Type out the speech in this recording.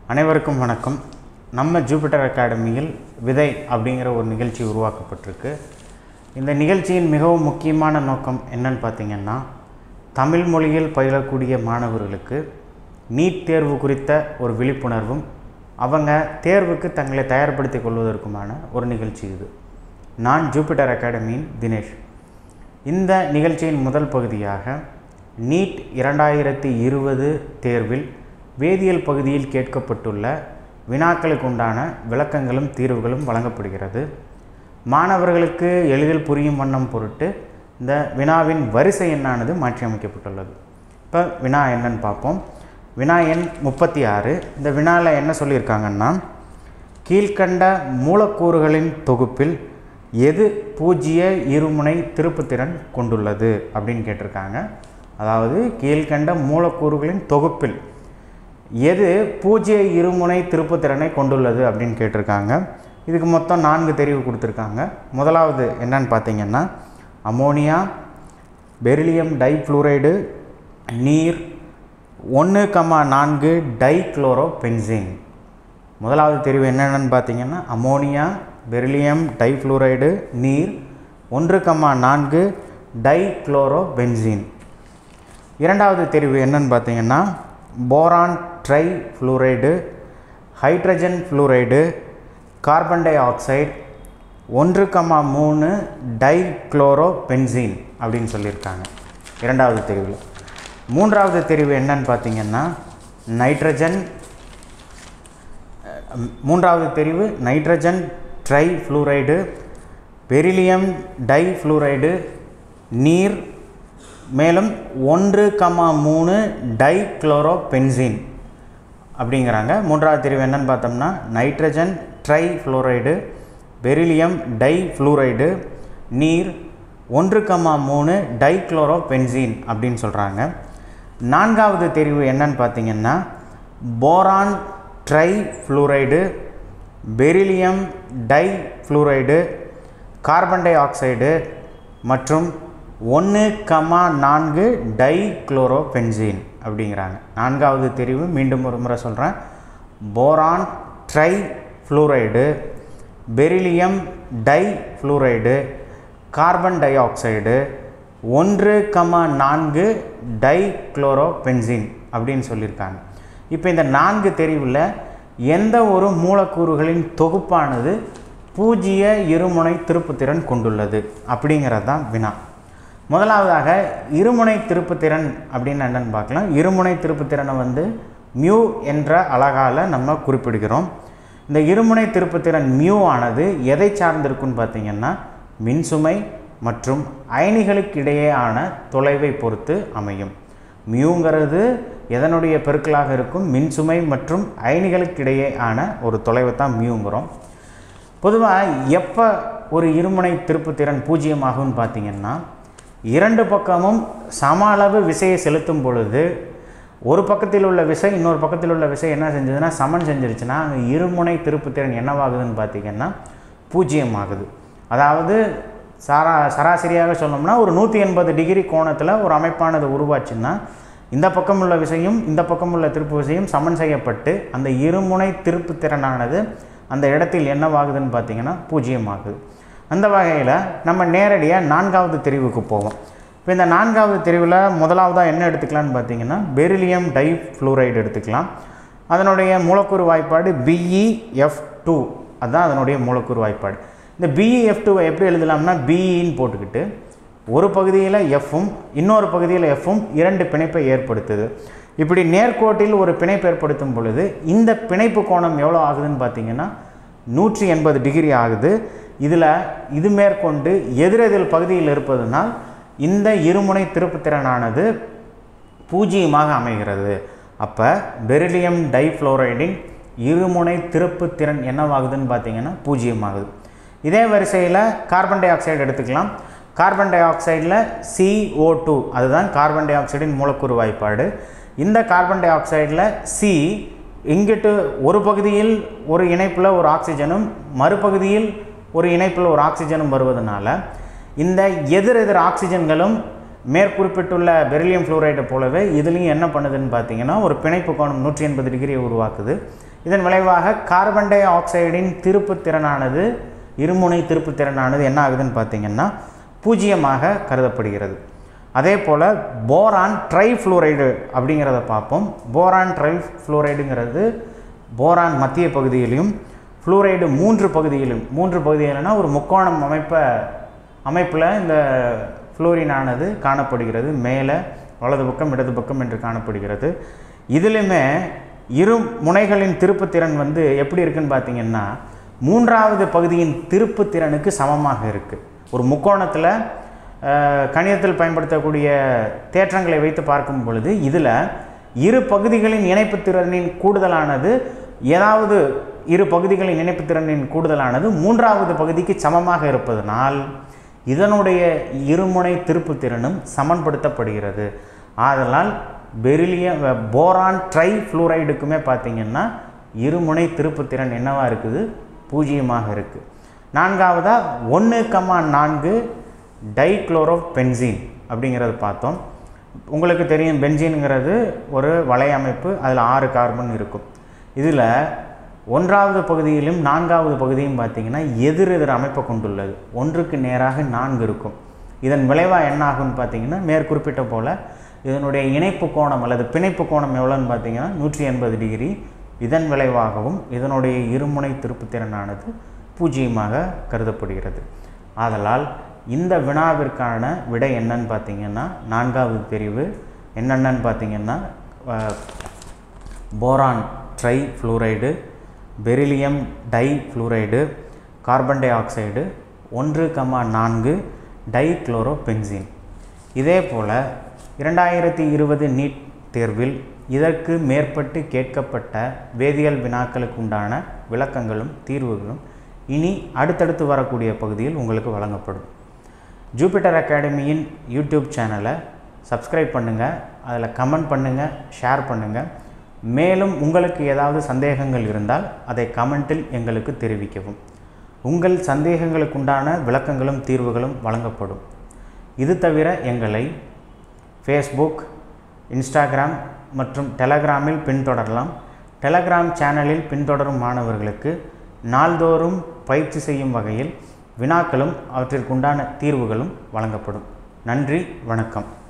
அனைவருக்கும் வணக்கம் நம்ம ஜூபிட்டர் அகாடமியில் விதை அப்படிங்கிற ஒரு நிகழ்ச்சி உருவாக்கப்பட்டிருக்கு இந்த நிகழ்ச்சியின் மிகவும் முக்கியமான நோக்கம் என்னன்னு பார்த்தீங்கன்னா தமிழ் மொழியில் பயிலக்கூடிய மாணவர்களுக்கு நீட் தேர்வு குறித்த ஒரு விழிப்புணர்வும் அவங்க தேர்வுக்கு தங்களை தயார்படுத்திக் கொள்வதற்குமான ஒரு நிகழ்ச்சி இது நான் ஜூபிட்டர் அகாடமியின் தினேஷ் இந்த நிகழ்ச்சியின் முதல் பகுதியாக நீட் இரண்டாயிரத்தி இருபது தேர்வில் வேதியியல் பகுதியில் கேட்கப்பட்டுள்ள வினாக்களுக்கு உண்டான விளக்கங்களும் தீர்வுகளும் வழங்கப்படுகிறது மாணவர்களுக்கு எளிதில் புரியும் வண்ணம் பொருட்டு இந்த வினாவின் வரிசை எண்ணானது மாற்றியமைக்கப்பட்டுள்ளது இப்போ வினா என்னன்னு பார்ப்போம் வினா எண் முப்பத்தி ஆறு இந்த வினாவில் என்ன சொல்லியிருக்காங்கன்னா கீழ்கண்ட மூலக்கூறுகளின் தொகுப்பில் எது பூஜ்ஜிய இருமுனை திருப்புத்திறன் கொண்டுள்ளது அப்படின்னு கேட்டிருக்காங்க அதாவது கீழ்கண்ட மூலக்கூறுகளின் தொகுப்பில் எது பூஜ்ஜிய இருமுனை திருப்புத்திறனை கொண்டுள்ளது அப்படின்னு கேட்டிருக்காங்க இதுக்கு மொத்தம் நான்கு தெரிவு கொடுத்துருக்காங்க முதலாவது என்னன்னு பார்த்தீங்கன்னா அமோனியா பெரிலியம் டைஃப்ளூரைடு நீர் ஒன்று கம்மா நான்கு டைக்ளோரோ பென்சின் முதலாவது தெரிவு என்னென்னு பார்த்தீங்கன்னா அமோனியா பெரிலியம் டைஃப்ளூரைடு நீர் ஒன்று கம்மா நான்கு டைக்ளோரோ பென்சின் இரண்டாவது தெரிவு என்னன்னு பார்த்தீங்கன்னா boron trifluoride hydrogen fluoride carbon dioxide ஒன்று கம்மா மூணு டைக்ளோரோ பென்சீன் அப்படின்னு சொல்லியிருக்காங்க இரண்டாவது தெரிவில் மூன்றாவது தெரிவு என்னன்னு பார்த்தீங்கன்னா நைட்ரஜன் அஹ், மூன்றாவது தெரிவு nitrogen trifluoride beryllium difluoride நீர் மேலும் ஒன்று கமா மூணு டைக்ளோரோ பென்சின் அப்படிங்கிறாங்க மூன்றாவது தெரிவு என்னன்னு பார்த்தோம்னா nitrogen trifluoride beryllium difluoride நீர் ஒன்று கமா மூணு டைக்ளோரோ பென்சீன் அப்படின்னு சொல்கிறாங்க நான்காவது தெரிவு என்னன்னு பார்த்தீங்கன்னா boron trifluoride beryllium difluoride carbon dioxide மற்றும் ஒன்று கமா நான்கு டைக்ளோரோ பென்சீன் அப்படிங்கிறாங்க நான்காவது தெரிவு மீண்டும் ஒரு முறை சொல்கிறேன் boron trifluoride beryllium difluoride carbon dioxide ஒன்று கமா நான்கு டைக்ளோரோ பென்சின் அப்படின்னு சொல்லியிருக்காங்க இப்போ இந்த நான்கு தெரிவில் எந்த ஒரு மூலக்கூறுகளின் தொகுப்பானது பூஜ்ஜிய இருமுனை திருப்புத்திறன் கொண்டுள்ளது அப்படிங்கிறது தான் வினா முதலாவதாக இருமுனை திருப்புத்திறன் அப்படின்னு என்னன்னு பார்க்கலாம் இருமுனை திருப்புத்திறனை வந்து மியூ என்ற அழகால் நம்ம குறிப்பிடுகிறோம் இந்த இருமுனை திருப்புத்திறன் மியூ ஆனது எதை சார்ந்திருக்குன்னு பார்த்தீங்கன்னா மின்சுமை மற்றும் அயனிகளுக்கு இடையேயான தொலைவை பொறுத்து அமையும் மியூங்கிறது எதனுடைய பெருக்கலாக இருக்கும் மின்சுமை மற்றும் அயனிகளுக்கு இடையே ஆன ஒரு தொலைவை தான் மியூங்கிறோம் பொதுவாக எப்போ ஒரு இருமுனை திருப்புத்திறன் பூஜ்ஜியமாகும்னு பார்த்தீங்கன்னா இரண்டு பக்கமும் சம அளவு விசையை செலுத்தும் பொழுது ஒரு பக்கத்தில் உள்ள விசை இன்னொரு பக்கத்தில் உள்ள விசை என்ன செஞ்சதுன்னா சமன் செஞ்சிருச்சுன்னா அங்கே இருமுனை திருப்புத்திறன் என்னவாகுதுன்னு பார்த்தீங்கன்னா பூஜ்ஜியம் ஆகுது அதாவது சரா சராசரியாக சொன்னோம்னா ஒரு நூற்றி எண்பது டிகிரி கோணத்தில் ஒரு அமைப்பானது உருவாச்சுன்னா இந்த பக்கம் உள்ள விசையும் இந்த பக்கம் உள்ள திருப்பு விசையும் சமன் செய்யப்பட்டு அந்த இருமுனை திருப்புத்திறனானது அந்த இடத்தில் என்னவாகுதுன்னு பார்த்தீங்கன்னா பூஜ்ஜியம் ஆகுது அந்த வகையில் நம்ம நேரடியாக நான்காவது தெரிவுக்கு போவோம் இப்போ இந்த நான்காவது தெரிவில் முதலாவதாக என்ன எடுத்துக்கலாம்னு பார்த்தீங்கன்னா பெரிலியம் டை ஃப்ளூரைடு எடுத்துக்கலாம் அதனுடைய மூலக்கூறு வாய்ப்பாடு பிஇஎஃப் டூ அதுதான் அதனுடைய மூலக்கூறு வாய்ப்பாடு இந்த பிஇஎஃப் டூவை எப்படி எழுதலாம்னா பிஇன்னு போட்டுக்கிட்டு ஒரு பகுதியில் எஃப்பும் இன்னொரு பகுதியில் எஃப்பும் இரண்டு பிணைப்பை ஏற்படுத்துது இப்படி நேர்கோட்டில் ஒரு பிணைப்பு ஏற்படுத்தும் பொழுது இந்த பிணைப்பு கோணம் எவ்வளோ ஆகுதுன்னு பார்த்தீங்கன்னா நூற்றி எண்பது டிகிரி ஆகுது இதில் இது மேற்கொண்டு எதிரெதிர் பகுதியில் இருப்பதனால் இந்த இருமுனை திருப்புத்திறனானது பூஜ்ஜியமாக அமைகிறது அப்போ பெரிலியம் டைஃப்ளோரைடின் இருமுனை திருப்புத்திறன் என்னவாகுதுன்னு பார்த்தீங்கன்னா பூஜ்ஜியமாகுது இதே வரிசையில் கார்பன் டை ஆக்சைடு எடுத்துக்கலாம் கார்பன் டை ஆக்சைடில் CO2 டூ அதுதான் கார்பன் டை ஆக்சைடின் மூலக்கூறு வாய்ப்பாடு இந்த கார்பன் டை ஆக்சைடில் சி இங்கிட்டு ஒரு பகுதியில் ஒரு இணைப்பில் ஒரு ஆக்சிஜனும் மறுபகுதியில் ஒரு இணைப்பில் ஒரு ஆக்சிஜனும் வருவதனால இந்த எதிர் எதிர் ஆக்சிஜன்களும் மேற்குறிப்பிட்டுள்ள பெரிலியம் ஃப்ளூரைடை போலவே இதுலேயும் என்ன பண்ணுதுன்னு பார்த்தீங்கன்னா ஒரு பிணைப்பு கோணம் நூற்றி எண்பது டிகிரியை உருவாக்குது இதன் விளைவாக கார்பன் டை ஆக்சைடின் திருப்புத்திறனானது இருமுனை திருப்புத்திறனானது என்ன ஆகுதுன்னு பார்த்தீங்கன்னா பூஜ்ஜியமாக கருதப்படுகிறது அதே போல் போரான் ட்ரைஃப்ளூரைடு அப்படிங்கிறத பார்ப்போம் போரான் ட்ரைஃப்ளூரைடுங்கிறது போரான் மத்திய பகுதியிலும் ஃப்ளூரைடு மூன்று பகுதியிலும் மூன்று பகுதியிலனா ஒரு முக்கோணம் அமைப்பை அமைப்பில் இந்த ஃப்ளூரினானது காணப்படுகிறது மேலே வலது பக்கம் இடது பக்கம் என்று காணப்படுகிறது இதிலுமே இரு முனைகளின் திருப்புத்திறன் வந்து எப்படி இருக்குன்னு பார்த்தீங்கன்னா மூன்றாவது பகுதியின் திருப்புத்திறனுக்கு சமமாக இருக்குது ஒரு முக்கோணத்தில் அஹ், கணிதத்தில் பயன்படுத்தக்கூடிய தேற்றங்களை வைத்து பார்க்கும் பொழுது இதில் இரு பகுதிகளின் இணைப்பு திறனின் கூடுதலானது ஏதாவது இரு பகுதிகளின் இணைப்பு திறனின் கூடுதலானது மூன்றாவது பகுதிக்கு சமமாக இருப்பதனால் இதனுடைய இருமுனை திருப்புத்திறனும் சமன்படுத்தப்படுகிறது ஆதலால் பெரிலிய போரான் ட்ரை ஃப்ளூரைடுக்குமே பார்த்தீங்கன்னா இருமுனை திருப்புத்திறன் என்னவா இருக்குது பூஜ்ஜியமாக இருக்குது நான்காவதாக ஒன்று கம்மா நான்கு டைக்ளோரோ பென்சீன் அப்படிங்கிறத பார்த்தோம் உங்களுக்கு தெரியும் பென்சீனுங்கிறது ஒரு வலையமைப்பு அதில் ஆறு கார்பன் இருக்கும் இதில் ஒன்றாவது பகுதியிலும் நான்காவது பகுதியும் பார்த்தீங்கன்னா எதிர் எதிர் அமைப்பை கொண்டுள்ளது ஒன்றுக்கு நேராக நான்கு இருக்கும் இதன் விளைவாக என்ன ஆகும்னு பார்த்தீங்கன்னா மேற்குறிப்பிட்ட போல் இதனுடைய இணைப்பு கோணம் அல்லது பிணைப்பு கோணம் எவ்வளோன்னு பார்த்தீங்கன்னா நூற்றி எண்பது டிகிரி இதன் விளைவாகவும் இதனுடைய இருமுனை திருப்புத்திறனானது பூஜ்ஜியமாக கருதப்படுகிறது ஆதலால் இந்த வினாவிற்கான விடை என்னன்னு பார்த்தீங்கன்னா நான்காவது பிரிவு என்னென்னன்னு பார்த்தீங்கன்னா அஹ், boron trifluoride beryllium difluoride carbon dioxide ஒன்று கமா நான்கு டைக்ளோரோபென்சீன் இதே போல் இரண்டாயிரத்தி இருபது நீட் தேர்வில் இதற்கு மேற்பட்டு கேட்கப்பட்ட வேதியியல் வினாக்களுக்கு உண்டான விளக்கங்களும் தீர்வுகளும் இனி அடுத்தடுத்து வரக்கூடிய பகுதியில் உங்களுக்கு வழங்கப்படும் ஜூபிட்டர் அகாடமியின் யூடியூப் சேனலை சப்ஸ்கிரைப் பண்ணுங்கள் அதில் கமெண்ட் பண்ணுங்கள் ஷேர் பண்ணுங்கள் மேலும் உங்களுக்கு ஏதாவது சந்தேகங்கள் இருந்தால் அதை கமெண்ட்டில் எங்களுக்கு தெரிவிக்கவும் உங்கள் சந்தேகங்களுக்குண்டான விளக்கங்களும் தீர்வுகளும் வழங்கப்படும் இது தவிர எங்களை ஃபேஸ்புக் இன்ஸ்டாகிராம் மற்றும் டெலகிராமில் பின்தொடரலாம் டெலகிராம் சேனலில் பின்தொடரும் மாணவர்களுக்கு நாள்தோறும் பயிற்சி செய்யும் வகையில் வினாக்களும் அவற்றிற்குண்டான தீர்வுகளும் வழங்கப்படும் நன்றி வணக்கம்